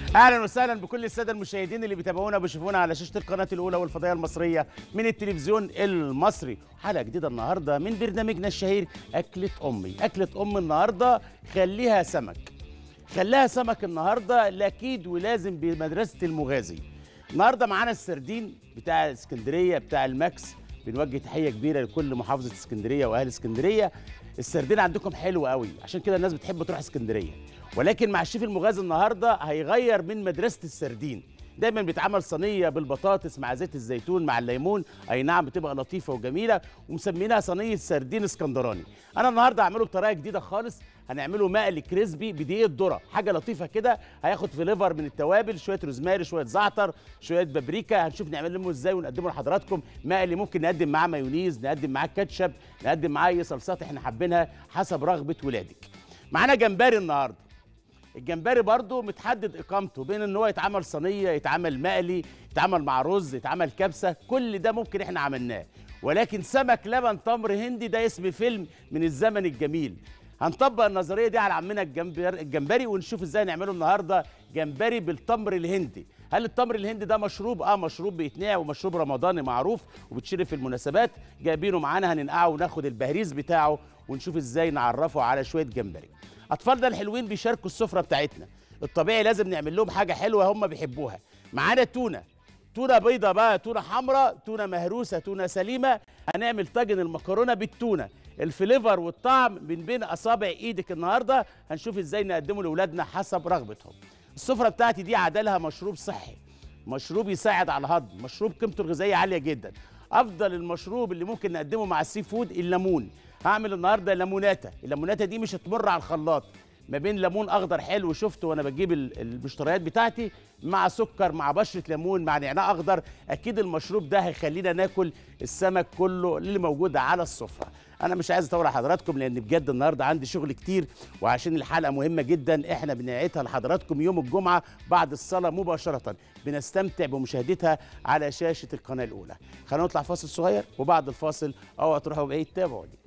اهلا وسهلا بكل الساده المشاهدين اللي بيتابعونا وبيشوفونا على شاشه القناه الاولى والفضائيه المصريه من التلفزيون المصري حلقه جديده النهارده من برنامجنا الشهير اكله امي اكله ام النهارده خليها سمك خليها سمك النهارده اكيد ولازم بمدرسه المغازي النهارده معانا السردين بتاع اسكندريه بتاع الماكس بنوجه تحيه كبيره لكل محافظه اسكندريه واهل اسكندريه السردين عندكم حلو قوي عشان كده الناس بتحب تروح اسكندريه ولكن مع الشيف المغازي النهارده هيغير من مدرسه السردين دايما بيتعمل صينيه بالبطاطس مع زيت الزيتون مع الليمون اي نعم بتبقى لطيفه وجميله ومسمينها صينيه سردين اسكندراني انا النهارده هعمله بطريقه جديده خالص هنعمله مقلي كريسبي بدقيق الذره حاجه لطيفه كده هياخد فليفر من التوابل شويه روزماري شويه زعتر شويه بابريكا هنشوف نعمله ازاي ونقدمه لحضراتكم مقلي ممكن نقدم معاه مايونيز نقدم معاه كاتشب نقدم معاه اي صلصات احنا حابينها حسب رغبه ولادك معانا جمبري النهارده الجمبري برضو متحدد اقامته بين ان هو يتعمل صينيه يتعمل مقلي يتعمل مع رز يتعمل كبسه كل ده ممكن احنا عملناه ولكن سمك لبن تمر هندي ده اسم فيلم من الزمن الجميل هنطبق النظريه دي على عمنا الجمبر الجمبري ونشوف ازاي نعمله النهارده جمبري بالتمر الهندي هل التمر الهندي ده مشروب اه مشروب بيتنقع ومشروب رمضاني معروف وبتشرب في المناسبات جايبينه معانا هننقعه وناخد البهريز بتاعه ونشوف ازاي نعرفه على شويه جمبري اطفالنا الحلوين بيشاركوا السفره بتاعتنا الطبيعي لازم نعمل لهم حاجه حلوه هم بيحبوها معانا تونه تونه بيضه بقى تونه حمراء تونه مهروسه تونه سليمه هنعمل طاجن المكرونه بالتونه الفليفر والطعم من بين اصابع ايدك النهارده هنشوف ازاي نقدمه لاولادنا حسب رغبتهم السفره بتاعتي دي عدلها مشروب صحي مشروب يساعد على الهضم مشروب قيمته الغذائيه عاليه جدا افضل المشروب اللي ممكن نقدمه مع السي فود الليمون هعمل النهارده ليموناتا الليموناتا دي مش هتمر على الخلاط ما بين ليمون اخضر حلو شفته وانا بجيب المشتريات بتاعتي مع سكر مع بشره ليمون مع نعناع اخضر اكيد المشروب ده هيخلينا ناكل السمك كله اللي موجود على السفره انا مش عايز اطول على حضراتكم لان بجد النهارده عندي شغل كتير وعشان الحلقه مهمه جدا احنا بنعيدها لحضراتكم يوم الجمعه بعد الصلاه مباشره بنستمتع بمشاهدتها على شاشه القناه الاولى خلينا نطلع فاصل صغير وبعد الفاصل اوعى تروحوا بعيد تابعوني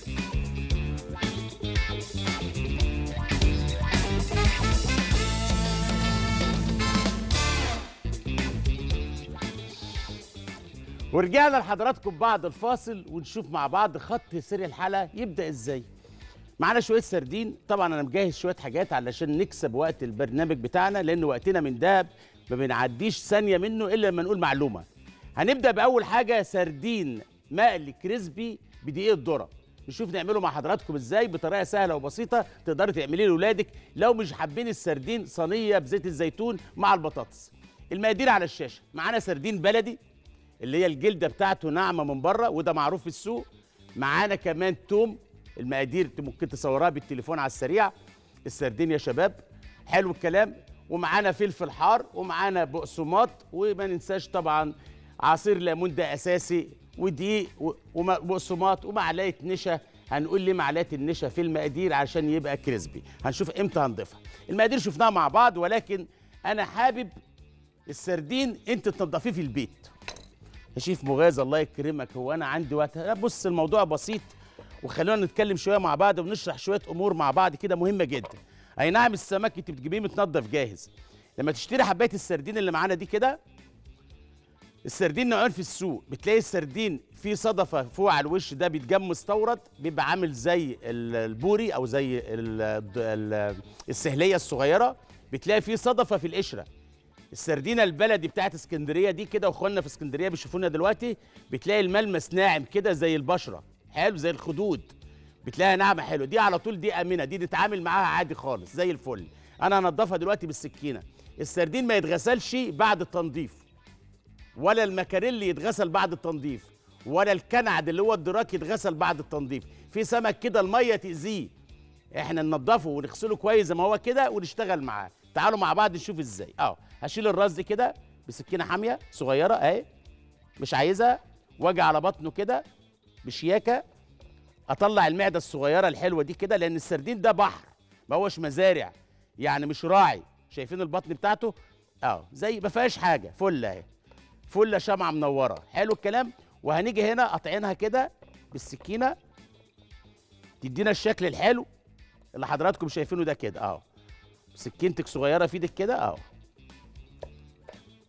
ورجعنا لحضراتكم بعد الفاصل ونشوف مع بعض خط سير الحلقه يبدا ازاي معانا شويه سردين طبعا انا مجهز شويه حاجات علشان نكسب وقت البرنامج بتاعنا لان وقتنا من دهب ما بنعديش ثانيه منه الا لما نقول معلومه هنبدا باول حاجه سردين مقلي كريسبي بدقيق الذره نشوف نعمله مع حضراتكم ازاي بطريقه سهله وبسيطه تقدري تعمليه لاولادك لو مش حابين السردين صينيه بزيت الزيتون مع البطاطس المقادير على الشاشه معانا سردين بلدي اللي هي الجلده بتاعته ناعمه من بره وده معروف في السوق معانا كمان توم المقادير ممكن تصورها بالتليفون على السريع السردين يا شباب حلو الكلام ومعانا فلفل حار ومعانا بقسماط وما ننساش طبعا عصير ليمون ده اساسي ودقيق وبقسماط ومعلقه نشا هنقول ليه معلقه النشا في المقادير عشان يبقى كريسبي هنشوف امتى هنضيفها المقادير شفناها مع بعض ولكن انا حابب السردين انت تنضفيه في البيت يا شيف مغاز الله يكرمك هو انا عندي وقت بص الموضوع بسيط وخلونا نتكلم شويه مع بعض ونشرح شويه امور مع بعض كده مهمه جدا اي نعم السمك انت بتجيبيه متنضف جاهز لما تشتري حبايه السردين اللي معانا دي كده السردين نوعين في السوق بتلاقي السردين فيه صدفه فوق على الوش ده بيتجم مستورد بيبقى عامل زي البوري او زي السهليه الصغيره بتلاقي فيه صدفه في القشره السردينه البلدي بتاعت اسكندريه دي كده واخواننا في اسكندريه بيشوفونا دلوقتي بتلاقي الملمس ناعم كده زي البشره حلو زي الخدود بتلاقيها ناعمه حلوه دي على طول دي امنه دي نتعامل معاها عادي خالص زي الفل انا هنضفها دلوقتي بالسكينه السردين ما يتغسلش بعد التنظيف ولا المكاريلي يتغسل بعد التنظيف ولا الكنعد اللي هو الدراك يتغسل بعد التنظيف في سمك كده الميه تاذيه احنا ننضفه ونغسله كويس زي ما هو كده ونشتغل معاه تعالوا مع بعض نشوف ازاي اه هشيل الراس دي كده بسكينه حاميه صغيره اهي مش عايزها واجي على بطنه كده بشياكه اطلع المعده الصغيره الحلوه دي كده لان السردين ده بحر ما هوش مزارع يعني مش راعي شايفين البطن بتاعته اه زي ما فيهاش حاجه فله اهي فله شمعه منوره حلو الكلام وهنيجي هنا قاطعينها كده بالسكينه تدينا الشكل الحلو اللي حضراتكم شايفينه ده كده اهو سكينتك صغيره في ايدك كده اهو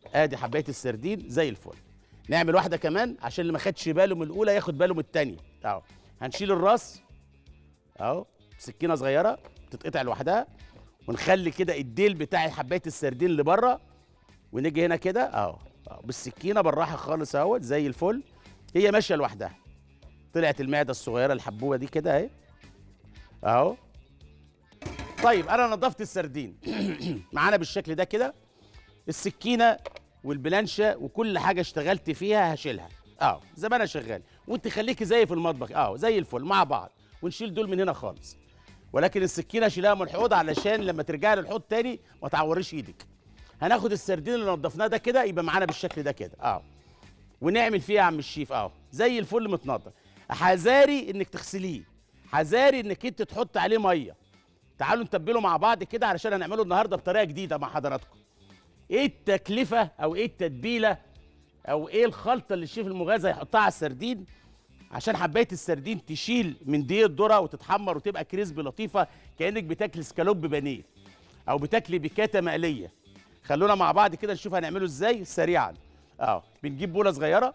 ادي حبايه السردين زي الفل نعمل واحده كمان عشان اللي ما خدش باله من الاولى ياخد باله من الثانيه اهو هنشيل الراس اهو سكينه صغيره تتقطع لوحدها ونخلي كده الديل بتاع حبايه السردين اللي بره ونيجي هنا كده اهو أهو بالسكينه بالراحه خالص اهوت زي الفل هي ماشيه لوحدها طلعت المعده الصغيره الحبوبه دي كده اهي اهو طيب انا نضفت السردين معانا بالشكل ده كده السكينه والبلانشه وكل حاجه اشتغلت فيها هشيلها اه زي ما انا شغال وانت خليكي زي في المطبخ اه زي الفل مع بعض ونشيل دول من هنا خالص ولكن السكينه شيلها من الحوض علشان لما ترجعي للحوض تاني ما تعوريش ايدك هناخد السردين اللي نضفناه ده كده يبقى معانا بالشكل ده كده اه ونعمل فيه يا عم الشيف اه زي الفل متنضف حذاري انك تغسليه حذاري انك انت تحط عليه ميه تعالوا نتبله مع بعض كده علشان هنعمله النهارده بطريقه جديده مع حضراتكم ايه التكلفه او ايه التتبيله او ايه الخلطه اللي الشيف المغازى هيحطها على السردين عشان حبايه السردين تشيل من دقيق الذره وتتحمر وتبقى كريسبي لطيفه كانك بتاكل سكالوب بانيه او بتاكلي بيكاتا مقليه خلونا مع بعض كده نشوف هنعمله ازاي سريعا اه بنجيب بوله صغيره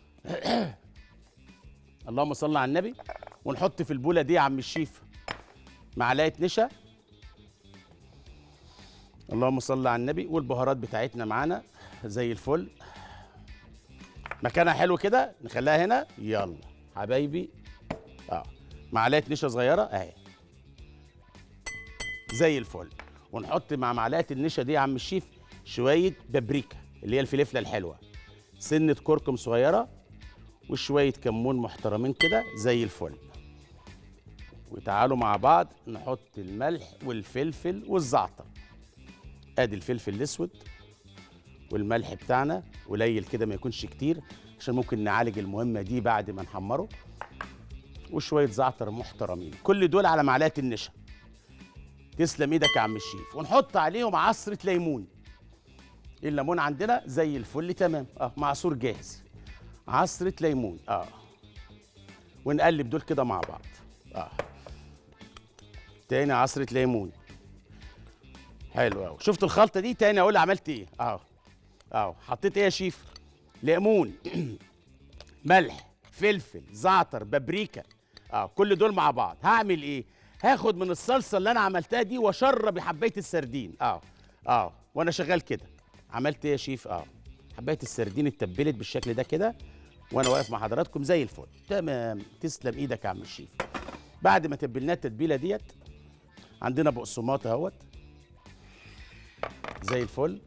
اللهم صل على النبي ونحط في البوله دي يا عم الشيف معلقه نشا اللهم صل على النبي والبهارات بتاعتنا معانا زي الفل مكانها حلو كده نخليها هنا يلا حبايبي اه معلقه نشا صغيره اهي زي الفل ونحط مع معلقه النشا دي يا عم الشيف شويه بابريكا اللي هي الفلفله الحلوه سنه كركم صغيره وشويه كمون محترمين كده زي الفل وتعالوا مع بعض نحط الملح والفلفل والزعتر ادي الفلفل الاسود والملح بتاعنا قليل كده ما يكونش كتير عشان ممكن نعالج المهمه دي بعد ما نحمره وشويه زعتر محترمين كل دول على معلقه النشا تسلم ايدك يا عم الشيف ونحط عليهم عصره ليمون الليمون عندنا زي الفل تمام اه معصور جاهز عصره ليمون اه ونقلب دول كده مع بعض اه تاني عصره ليمون حلو قوي شفت الخلطه دي تاني اقول عملت ايه اه اه حطيت ايه يا شيف ليمون ملح فلفل زعتر بابريكا اه كل دول مع بعض هعمل ايه هاخد من الصلصه اللي انا عملتها دي واشرب حبايه السردين اه اه وانا شغال كده عملت ايه يا شيف اه حبايه السردين اتبلت بالشكل ده كده وانا واقف مع حضراتكم زي الفل تمام تسلم ايدك يا عم الشيف بعد ما تبلناه التتبيله ديت عندنا بقسماط اهوت زي الفل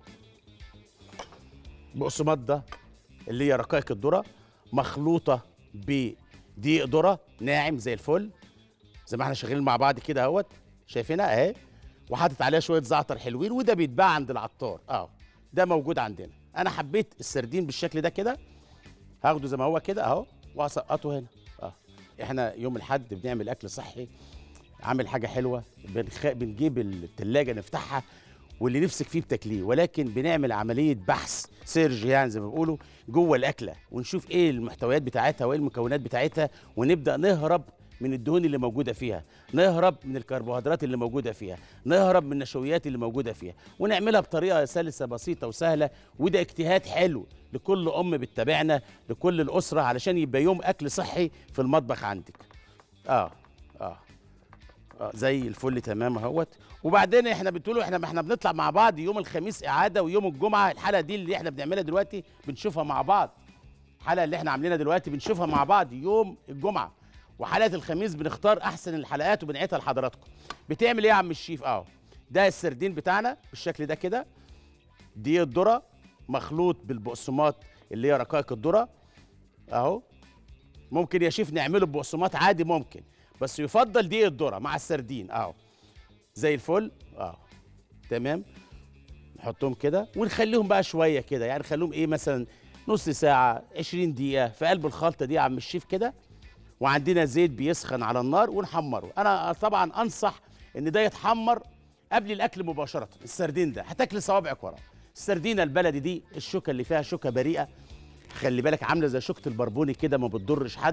بقسماط ده اللي هي رقائق الذره مخلوطه بدقيق ذره ناعم زي الفل زي ما احنا شغالين مع بعض كده اهوت شايفينها اهي وحاطط عليها شويه زعتر حلوين وده بيتباع عند العطار اه ده موجود عندنا انا حبيت السردين بالشكل ده كده هاخده زي ما هو كده اهو وهسقطه هنا اه احنا يوم الاحد بنعمل اكل صحي عامل حاجه حلوه بنخ... بنجيب التلاجة نفتحها واللي نفسك فيه بتاكليه ولكن بنعمل عمليه بحث سيرج يعني زي ما بيقولوا جوه الاكله ونشوف ايه المحتويات بتاعتها وايه المكونات بتاعتها ونبدا نهرب من الدهون اللي موجوده فيها نهرب من الكربوهيدرات اللي موجوده فيها نهرب من النشويات اللي موجوده فيها ونعملها بطريقه سلسه بسيطه وسهله وده اجتهاد حلو لكل ام بتتابعنا لكل الاسره علشان يبقى يوم اكل صحي في المطبخ عندك اه اه آه، زي الفل تمام اهوت وبعدين احنا بتقولوا احنا ما احنا بنطلع مع بعض يوم الخميس اعاده ويوم الجمعه الحلقه دي اللي احنا بنعملها دلوقتي بنشوفها مع بعض الحلقه اللي احنا عاملينها دلوقتي بنشوفها مع بعض يوم الجمعه وحلقه الخميس بنختار احسن الحلقات وبنعيدها لحضراتكم بتعمل ايه يا عم الشيف اه ده السردين بتاعنا بالشكل ده كده دي الذره مخلوط بالبقسماط اللي هي رقائق الذره اهو ممكن يا شيف نعمله ببقسماط عادي ممكن بس يفضل دقيق الذره مع السردين اهو زي الفل اه تمام نحطهم كده ونخليهم بقى شويه كده يعني نخليهم ايه مثلا نص ساعه 20 دقيقه في قلب الخلطه دي يا عم الشيف كده وعندنا زيت بيسخن على النار ونحمره انا طبعا انصح ان ده يتحمر قبل الاكل مباشره السردين ده هتاكل صوابعك وراه السردينه البلدي دي الشوكه اللي فيها شوكه بريئه خلي بالك عامله زي شوكه البربوني كده ما بتضرش حد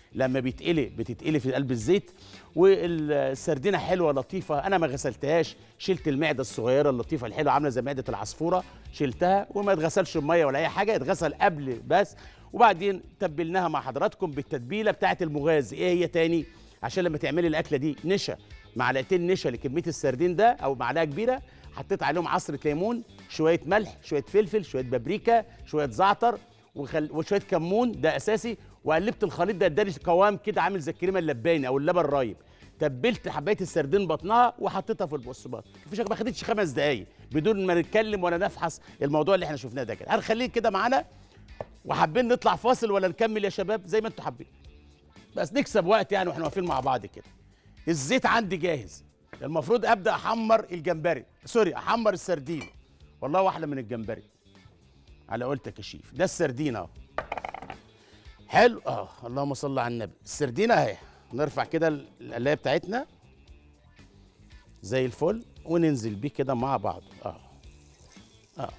لما بيتقلي بتتقلي في قلب الزيت والسردينه حلوه لطيفه انا ما غسلتهاش شلت المعده الصغيره اللطيفه الحلوه عامله زي معده العصفوره شلتها وما اتغسلش بميه ولا اي حاجه اتغسل قبل بس وبعدين تبلناها مع حضراتكم بالتتبيله بتاعه المغاز ايه هي تاني عشان لما تعملي الاكله دي نشا معلقتين نشا لكميه السردين ده او معلقه كبيره حطيت عليهم عصره ليمون شويه ملح شويه فلفل شويه بابريكا شويه زعتر وخل... وشويه كمون ده اساسي وقلبت الخليط ده اداني قوام كده عامل زي الكريمه اللباني او اللبن الرايب تبلت حبايه السردين بطنها وحطيتها في البقسماط مفيش ما خدتش خمس دقايق بدون ما نتكلم ولا نفحص الموضوع اللي احنا شفناه ده كده هنخليه كده معانا وحابين نطلع فاصل ولا نكمل يا شباب زي ما انتوا حابين بس نكسب وقت يعني واحنا واقفين مع بعض كده الزيت عندي جاهز المفروض ابدا احمر الجمبري سوري احمر السردين والله احلى من الجمبري على قولتك يا شيف ده السردين اهو حلو اه اللهم صل على النبي السردينه اهي نرفع كده القلايه بتاعتنا زي الفل وننزل بيه كده مع بعض اه اه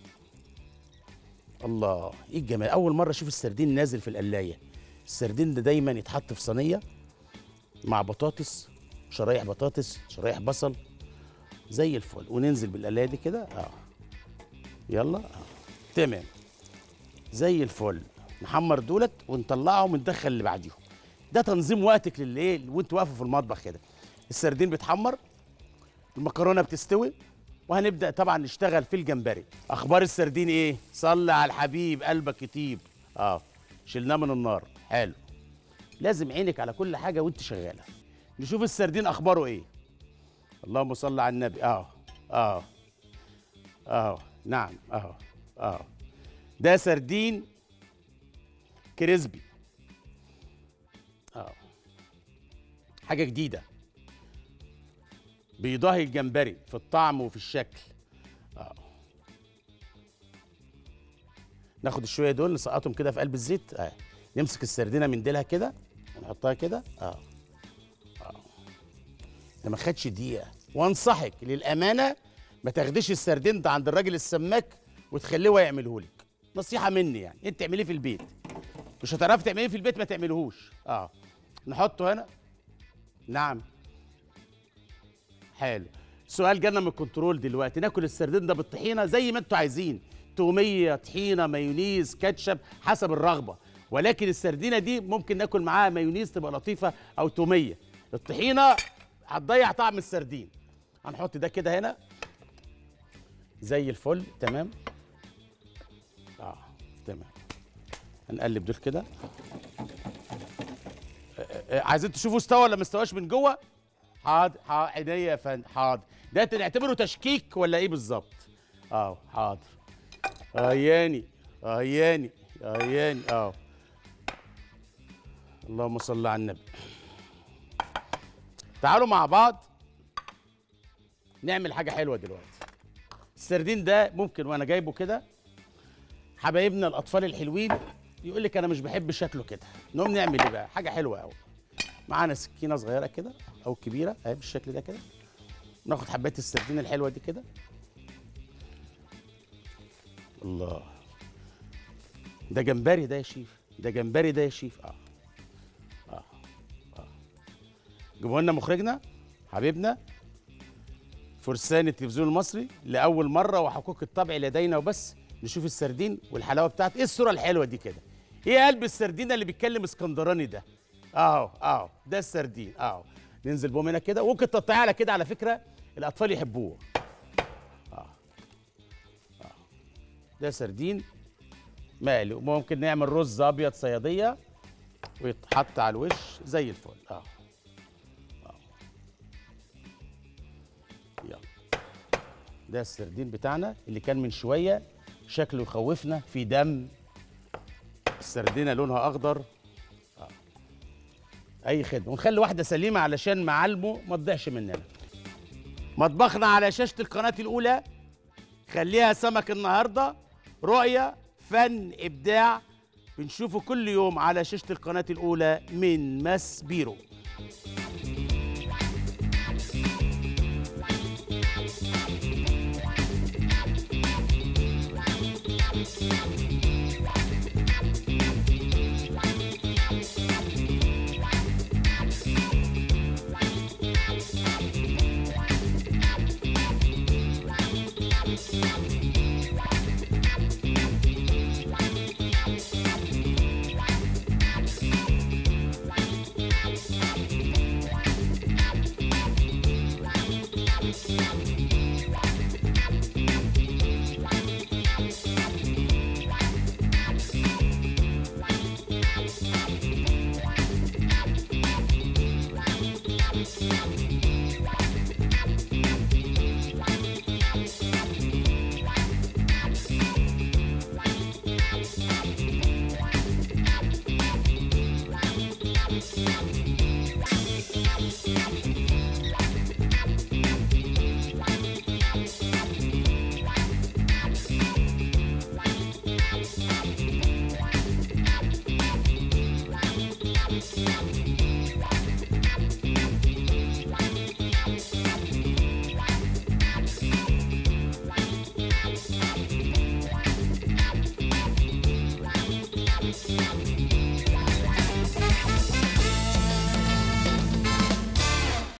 الله ايه الجمال اول مره اشوف السردين نازل في القلايه السردين ده دايما يتحط في صينيه مع بطاطس شرايح بطاطس شرايح بصل زي الفل وننزل بالقلايه دي كده اه يلا اه تمام زي الفل نحمر دولت ونطلعهم وندخل اللي بعديهم ده تنظيم وقتك للايه وانت واقفه في المطبخ كده السردين بيتحمر المكرونه بتستوي وهنبدا طبعا نشتغل في الجمبري اخبار السردين ايه صلي على الحبيب قلبك يطيب اه شلناه من النار حلو لازم عينك على كل حاجه وانت شغاله نشوف السردين اخباره ايه اللهم صل على النبي اه اه اه نعم اه اه ده سردين كريسبي اه حاجه جديده بيضاهي الجمبري في الطعم وفي الشكل اه ناخد الشويه دول نسقطهم كده في قلب الزيت اه نمسك السردينه من ديلها كده ونحطها كده اه اه ده ما خدش دقيقه وانصحك للامانه ما تاخديش السردين ده عند الراجل السماك وتخليه هو يعمله لك نصيحه مني يعني انت تعمليه في البيت مش هتعرفي تعمليه في البيت ما تعملهوش اه نحطه هنا نعم حلو سؤال جالنا من الكنترول دلوقتي ناكل السردين ده بالطحينه زي ما انتوا عايزين توميه طحينه مايونيز كاتشب حسب الرغبه ولكن السردينه دي ممكن ناكل معاها مايونيز تبقى لطيفه او توميه الطحينه هتضيع طعم السردين هنحط ده كده هنا زي الفل تمام اه تمام هنقلب دول كده آه، آه، عايزين تشوفوا استوى ولا ما استواش من جوه حاضر حاضر عينيا يا فندم حاضر ده نعتبره تشكيك ولا ايه بالظبط اه حاضر اياني اياني اياني اه اللهم صل على النبي تعالوا مع بعض نعمل حاجه حلوه دلوقتي السردين ده ممكن وانا جايبه كده حبايبنا الاطفال الحلوين يقول لك انا مش بحب شكله كده نقوم نعمل ايه بقى حاجه حلوه قوي معانا سكينه صغيره كده او كبيره اهي بالشكل ده كده ناخد حبات السردين الحلوه دي كده الله ده جمبري ده يا شيف ده جمبري ده يا شيف اه اه اه جيبوا لنا مخرجنا حبيبنا فرسان التلفزيون المصري لاول مره وحقوق الطبع لدينا وبس نشوف السردين والحلاوه بتاعت ايه الصوره الحلوه دي كده ايه قلب السردين اللي بيتكلم اسكندراني ده اهو اهو ده السردين اهو ننزل بهم هنا كده وممكن تقطعيه على كده على فكره الاطفال يحبوه اه اه ده سردين مقلي وممكن نعمل رز ابيض صياديه ويتحط على الوش زي الفل اه اه يلا ده السردين بتاعنا اللي كان من شويه شكله يخوفنا في دم السردينه لونها اخضر آه. اي خدمه ونخلي واحده سليمه علشان معالمه ما تضيعش مننا مطبخنا على شاشه القناه الاولى خليها سمك النهارده رؤيه فن ابداع بنشوفه كل يوم على شاشه القناه الاولى من ماس بيرو